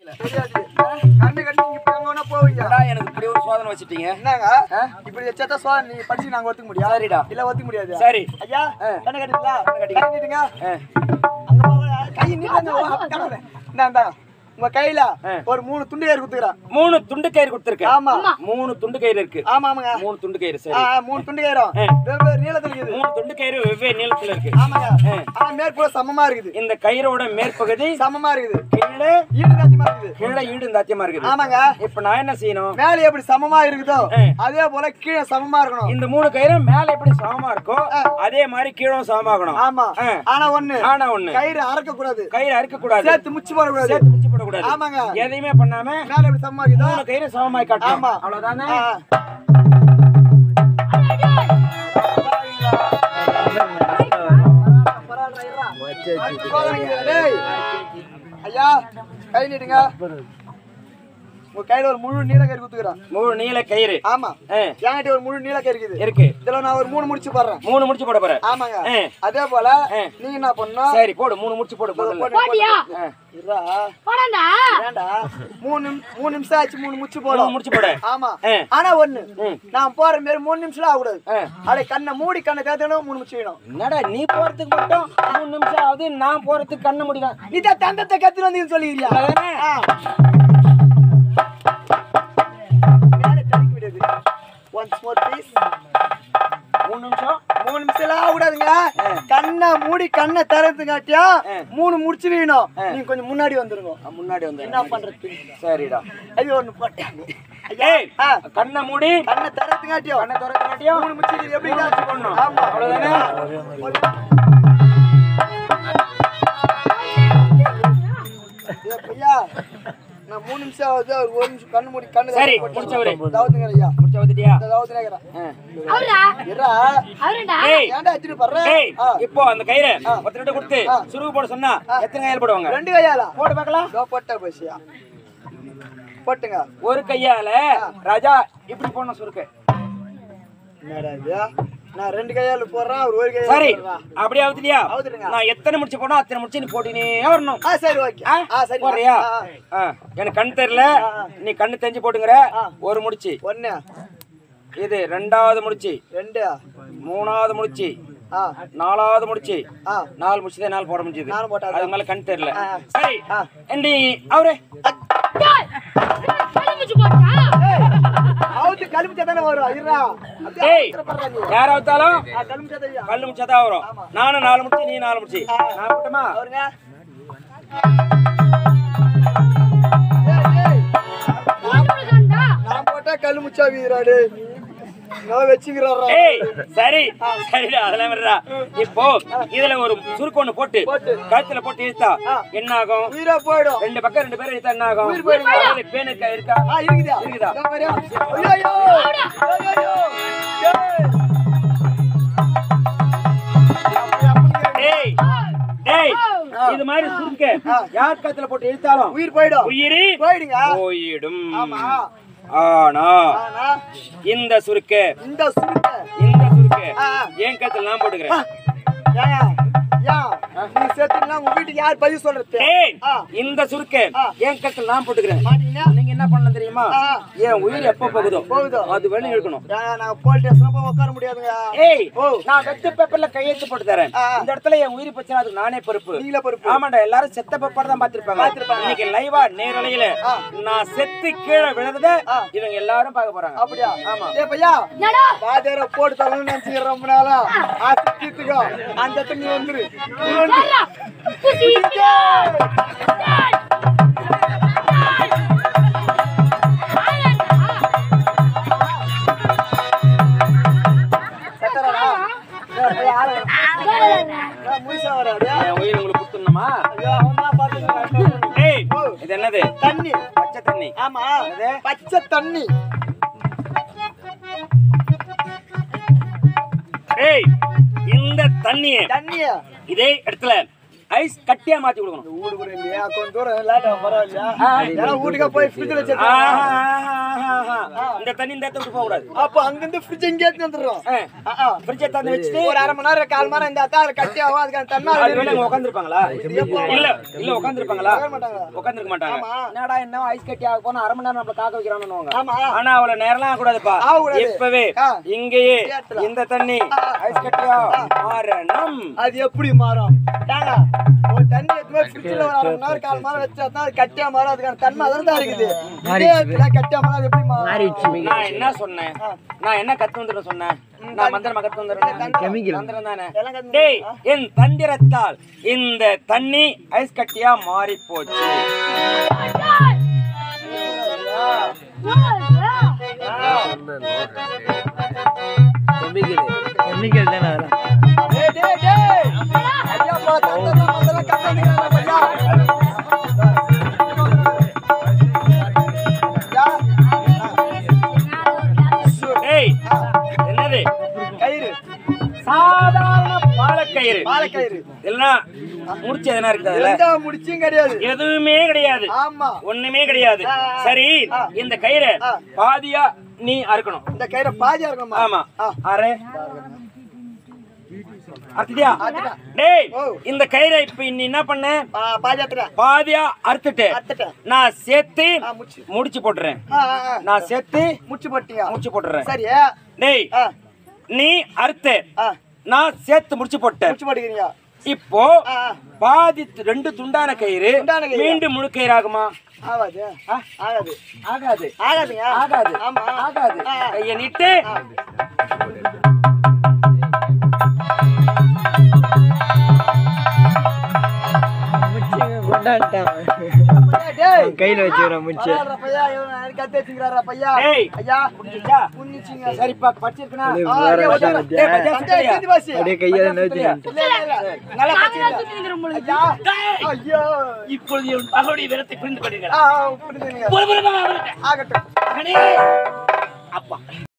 தெரியாது கண்ணு கட்டி நீங்க இப்ப எங்க வேணா போவீங்க என்னடா எனக்கு இப்படி ஒரு சோதனை வச்சுட்டீங்க என்னங்க ஆ? இப்படி வச்சா சோ நீங்க படிச்சு நாங்க ஒத்துக்க முடியாது சரிடா. இல்ல ஒத்துக்க முடியாது சரி. ஐயா ஆ. கண்ணு கட்டிங்களா கட்டிங்க. கை நீட்டுங்க ஆ. அங்க போங்க கை நீட்டுங்க ஓ, அப்படி கடவுளே. இந்தா இந்தா உங்க கையில ஆ. ஒரு மூணு துண்டு கயிறு குத்துக்கிறேன் மூணு துண்டு கயிறு கொடுத்துருக்கேன் ஆமா மூணு துண்டு கயிறு இருக்கு ஆமா ஆமாங்க மூணு துண்டு கயிறு ஆ, சரி ஆ, மூணு துண்டு கயிறும் ஆ. வெவ்வேறு நீளத்துல இருக்குது மூணு துண்டு கயிறு வெவ்வேறு நீளத்துல இருக்கு ஆமாங்க ஆ. ஆனா மேற்புற சமமா இருக்குது இந்த கயிறோட மேற்பகுதி சமமா இருக்குது கீழே ஈடு காட்சியமா இருக்குது கீழே ஈடு தாத்தியமா இருக்குது ஆமாங்க இப்ப நான் என்ன செய்யணும் மேல எப்படி சமமா இருக்குதோ ஆ. அதே போல கீழே சமமா இருக்கணும் இந்த மூணு கயிறும் மேல எப்படி சமமா இருக்கோ ஆ. அதே மாதிரி கீழும் சமமாகணும் ஆமா ஆ. ஆனா ஒண்ணு ஆனா ஒண்ணு கயிறு அறக்க கூடாது கயிறு அறுக்க கூடாது சேர்த்து முச்சு போடக்கூடாது சேர்த்து முச்சு போடக்கூடாது ஆமாங்க எதையுமே பண்ணாம மேல எப்படி சமமா இருக்குதோ மூணு கயிறு சமமாய் காட்டணும் ஆமா. அவ்வளவுதானே ஆ, ஆ. அடுத்த சோதனைக்கு டேய். ஐயா கை நீட்டுங்க உங்க கையில ஒரு முழு நீல கயிறு குத்துக்கிறேன் மூணு நீல கயிறு ஆமா ஆ, என்கிட்ட ஒரு முழு நீல கயிறு இருக்குது இருக்கு இதுல நான் ஒரு மூணு முடிச்சு போடுறேன் மூணு முடிச்சு போட போற ஆமாங்க ஆ. அதே போல ஆ. நீங்க என்ன பண்ணணும் சரி போடு மூணு முடிச்சு போடு போடு, முதல்ல போடு, போட்டியா? போடு. இருடா. போடா ஏன்டா மூணு நிமி- மூணு நிமிஷம் ஆச்சு மூணு முடிச்சு மூணு போடும் முடிச்சு போட ஆமா ஆ. ஆனா ஒண்ணு ம். நான் போற மாரி மூணு நிமிஷம் ஆகக்கூடாது ஆ. அப்படியே கண்ணை மூடி கண்ணை தேத்தணும் மூணு நிமிஷம் வேணும் என்னடா நீ போறதுக்கு மட்டும் மூணு நிமிஷம் ஆகுது நான் போறதுக்கு கண்ண முடியல நீ தான் தந்தத்தை கத்துட்டு வந்தீங்கன்னு சொல்லிடுறியா அதானே? ஆ. மேலே தள்ளிக்க விடாது ஒன்ஸ் மோர் ப்ளீஸ் மூணு நிமிஷம் மூணு நிமிஷம் எல்லாம் ஆகக்கூடாதுங்க கண்ணை மூடி கண்ணை திறந்துங்காட்டியும் ஆ. மூணு முடிச்சு வேணும் நீங்க கொஞ்சம் முன்னாடி வந்துருங்க நான் முன்னாடி வந்து என்ன பண்றது சரிடா அது ஒண்ணு போட்டேன் ஏய் ஆ. கண்ணை மூடி கண்ணை திறந்துங்காட்டியும் கண்ணை திறக்க மாட்டியும் மூணு முடிச்சு எப்படி மூணு முடிச்சு போடணும். ஆமா அவ்வளவுதானே? ஏய் பையா, நான் மூணு நிமிஷம் ஆகுது அவர் ஒரு நிமிஷம் கண்ணு மூடி கண்ணு சரி, திறந்து முடிச்சவரு. தாவத்துங்க ஐயா முடிச்ச வந்துட்டியா இந்த தாவத்துனேங்கிறேன் ஆ. அவரா இருடா அவருடா ஏய் ஏன்டா வச்சுட்டு படுற ஏய் ஆ. இப்போ அந்த கயிறை ஒருத்தர்கிட்ட கொடுத்து சுருகு போட சொன்னா எத்தனை கையால் போடுவாங்க ரெண்டு கையால போட்டு பார்க்கலாம் இதோ போட்ட பசியா போட்டுங்க ஒரு கையால ராஜா இப்படி போடணும் சுருக்கு என்னடா இது நான் ரெண்டு கையால போடுறேன் அவர் ஒரு கையால சரி போடுறான். அப்படியே அவுத்துட்டியா அவுத்துடுங்க. நான் எத்தனை முடிச்சு போனோம் அத்தனை முடிச்சு நீ போட்டுனே வரணும் ஆ சரி ஓகே ஆ? ஆ சரி போடுறியா ஆ, ஆ. ஆ. எனக்கு கண் தெரியல நீ கண்ணு தெரிஞ்சு போட்டுங்கிற ஒரு முடிச்சு ஒண்ணு இது ரெண்டாவது முடிச்சு ரெண்டு மூணாவது முடிச்சு ஆ நாலாவது முடிச்சு ஆ நாலு முடிச்சு தான் நாலு போட முடிஞ்சது நாலு போட்டா அது மேல கண் தெரியல ஆ. சரி ஆ. நீ அவரே டேய் கழுவிச்சு போட்டா அவுத்து கழுமிச்சா தானே வரும் இருடா அப்படியே டேய் அவுத்துற பண்றா நீ யார் அவுத்தாலும் ஆ கழுமிச்சா தான் கல்லு முடிச்சாதான் வரும் நானும் நாலு முடிச்சு நீ நாலு முடிச்சு நான் போட்டுமா அவருங்க ஏய், ஏய். கண்டா நான் போட்டா கல்லு முச்சா வீராடு நான் வச்சுக்கிறாரா ஏய் சரி சரிடா அதெல்லாம் விடுறா இப்போ இதுல ஒரு சுருக்கு ஒண்ணு போட்டு போட்டு. கழுத்துல போட்டு இழுத்தா என்ன ஆகும் உயிரா போயிடும் ரெண்டு பக்கம் ரெண்டு பேரும் இழுத்தா என்ன ஆகும் உயிர் போயிடுங்க. அதுல பேன் இருக்கா இருக்கா ஆ இருக்குதா இருக்குதா? இதோ பாரு. ஐயையோ. ஐயையோ. ஏய். அப்படி அப்படிங்க. டேய் டேய் இது மாதிரி சுருக்க யார் கழுத்துல போட்டு இழுத்தாலும் உயிர் போயிடும் உயிரி போயிடுங்க போயிடும் ஆமா ஆனா ஆனா இந்த சுருக்க இந்த சுருக்க இந்த சுருக்க ஆ, என் கழுத்துல நான் போட்டுக்கிறேன் ஏன் ஏன் நீ சேர்த்துனா உங்க வீட்டுக்கு யார் பதில் சொல்றது டேய் ஆ. இந்த சுருக்க என் கழுத்துல நான் போட்டுக்கிறேன் மாட்டீங்கன்னா நீங்க என்ன பண்ணலாம் தெரியுமா ஆ. என் உயிர் எப்ப போகுதோ போகுதோ. அது வெளிய இழுக்கணும் ஏன் நான் போலீஸ் ஸ்டேஷன் போய் உட்கார முடியாதுங்க ஏய் ஓ. நான் வெத்து பேப்பர்ல கையெழுத்து போட்டு தரேன் ஆ. இந்த இடத்துல என் உயிர் பிரச்சனை அதுக்கு நானே பொறுப்பு நீங்களே பொறுப்பு ஆமாண்டா எல்லாரும் செத்த பேப்பர் தான் பாத்திருப்பாங்க பார்த்திருப்பாங்க. இன்னைக்கு லைவா நேரலையில ஆ. நான் செத்து கீழே விழுந்தத ஆ. இவங்க எல்லாரும் பார்க்க போறாங்க அப்படியா ஆமா. ஏ பையா என்னடா வாத்தியார போட்டு தரணும்னு நினைச்சுக்கிற ரொம்ப நாளா ஆசை தீர்த்துக்கோ அந்த இடத்துல நீ வந்துரு நீ வந்து புசி சத்தரடா ஏ பையா ஆளு ஏ முயசா வராடியா என் உயிர் உங்களுக்கு கொடுத்துடணுமா ஐயோ அவன் தான் பாத்துக்கிறான் ஏய் இது என்னது தண்ணி பச்சை தண்ணி ஆமா பச்சை தண்ணி ஏய் இந்த தண்ணிய தண்ணிய இதே இடத்துல ஐஸ் கட்டியா மாத்தி கொடுக்கணும் வீடு கூட இல்லையா கொஞ்சம் தூரம் லேட் ஆகும் பரவாயில்லையா ஏன்னா வீட்டுக்கா போய் ஃப்ரிட்ஜில் வச்சு ஆஹா. இந்த தண்ணி இந்த இடத்த விட்டு போக கூடாது அப்போ அங்கிருந்து ஃப்ரிட்ஜ் எங்கேயே எடுத்துட்டு வந்துடுறோம் ஃப்ரிட்ஜை தந்து வச்சுட்டு ஒரு அரை மணி நேரம் கால் மணி நேரம் இந்த அத்தா கட்டி ஆகும் அதுக்கான தண்ணா அது வேணா இங்க உட்கார்ந்திருப்பாங்களா இல்ல இல்ல உட்கார்ந்திருப்பாங்களா மாட்டாங்க. உட்கார்ந்திருக்க மாட்டாங்க ஆமா. என்னடா என்ன ஐஸ் கட்டி ஆக போனா அரை மணி நேரம் நம்மள காக்க வைக்கிறான்னு ஆமா ஆனா அவ்வளவு நேரம்லாம் ஆகக்கூடாதுப்பா ஆகக்கூடாது. இப்பவே ஆ. இங்கேயே ஏத்துல. இந்த தண்ணி ஐஸ் கட்டியா மாறணும் அது எப்படி மாறும் தாங்க ஒரு தண்ணி எடுத்து போய் ஃப்ரிட்ஜில் ஒரு அரை மணி நேரம் கால் மணி நேரம் வச்சா தான் அது கட்டியா மாறும் அதுக்கான தன்மை அதில் தான் இருக்குது இதே இடத்துல கட்டியா மாறும் அது எப்படி மாறும் நான் என்ன சொன்னேன் நான் என்ன கத்து வந்துட்டு சொன்னேன் நான் மந்திரமா கத்து வந்துடுறேன் மந்திரம் தானே எல்லாம் கத்து டேய் என் தந்திரத்தால் இந்த தண்ணி ஐஸ் கட்டியா மாறி போச்சு டேய், டேய், டேய். ஐயா, பா, தந்தா மந்தெல்லாம் கத்து வந்துக்கிறாங்க, ஐயா. ஐயா, டேய் என்னது கயிறு சாதாரண பாலக்கயிறு பாலக்கயிறு இல்லைன்னா முடிச்சு எதனா இருக்குது அதுல எந்த முடிச்சும் கிடையாது எதுவுமே கிடையாது ஆமா ஒண்ணுமே கிடையாது சரி இந்த கயிறை பாதியா நீ அறுக்கணும் இந்த கயிறை பாதியா இருக்குமா ஆமா ஆ. அரை அறுத்துட்டியா அறுத்துட்டேன். டேய் ஓ. இந்த கயிறை இப்ப நீ என்ன பண்ண பா- பாதி ஆத்துறேன் பாதியா அறுத்துட்டு அறுத்துட்டேன் நான் சேர்த்து ஆ, முடிச்சு முடிச்சு போட்டுறேன் ஆ, ஆ, ஆ. நான் சேர்த்து முடிச்சு போட்டீங்க முடிச்சு போட்டுறேன் சரி டேய் ஆ, நீ அறுத்து ஆ, நான் சேர்த்து முடிச்சு போட்டேன் முடிச்சு போட்டுக்கிறீங்க இப்போ ஆ, ஆ. பாதி ரெண்டு துண்டான கயிறு துண்டான கயிறு. மீண்டும் முழு கயிறு ஆகுமா ஆகாது ஆகாது ஆகாது ஆகாதுங்க ஆகாது ஆமா ஆகாது ஆ. கைய நீட்டு டேய் கையில வச்சுக்கிறேன் முடிச்சு பரவாயில்ல பையா இவன் கத்து வச்சுக்கிறாரா பையா டேய் ஐயா புரிஞ்சுச்சா புண்ணிச்சிங்க சரிப்பா படிச்சிருக்கனா இது ஆ, வேற ஐயா, விஷயம் உட்காரு. இருக்கு. டேய் பஜா தந்தை சுத்தலையா எழுதி வாசி. அப்படியே கையால நோத்தி இல்ல, இல்ல, இல்ல. நல்லா படிச்சிருங்க. ஐயா ஐயோ இப்பொழுது என் மகளுடைய விரத்தை புரிந்து கொண்டீர்களா ஆ, ஆ, புரியுதுங்க. புறப்புறமாக அவர்கிட்ட. ஆகட்டும் மகனே அப்பா